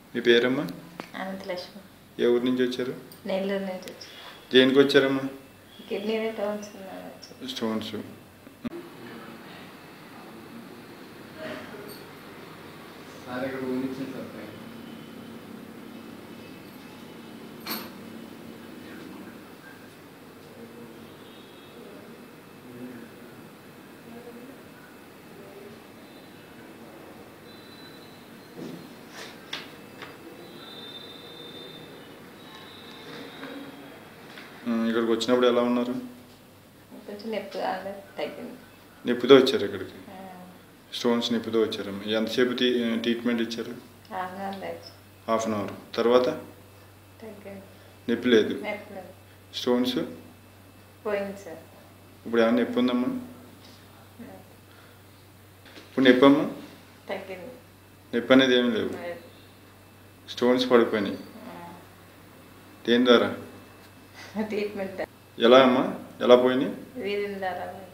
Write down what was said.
మీ పేరమ్మా అనంతలక్ష్మి ఏ ఊరు నుంచి వచ్చారు నెల్లూరు నుంచి వచ్చి దేనికి వచ్చారమ్మా కిడ్నీ టోన్స్ ఉన్నాను వచ్చి స్టోన్స్ సార్ ఇక్కడ ఊహించింది సార్ పైన. ఉమ్, ఇక్కడికి వచ్చినప్పుడు ఎలా ఉన్నారు కొంచెం నొప్పి కాదు తగ్గింది నొప్పితో వచ్చారు ఇక్కడికి ఆ, స్టోన్స్ నొప్పితో వచ్చారమ్మా ఎంతసేపు ట్రీ- ట్రీట్మెంట్ ఇచ్చారు ఆనందం వచ్చి హాఫ్ అన్ అవర్ తర్వాత తగ్గింది నొప్పి లేదు నొప్పి లేదు. స్టోన్స్ పోయింది సార్ ఇప్పుడు ఏమైనా నొప్పి ఉందమ్మా ఇప్పుడు నొప్పి అమ్మా తగ్గింది నొప్పి అనేది ఏమి లేవు లేదు. స్టోన్స్ పడిపోయినాయి ఆ, దేని ద్వారా ట్రీట్మెంట్ ఎలా అమ్మా ఎలా పోయినాయి వీధిన ద్వారా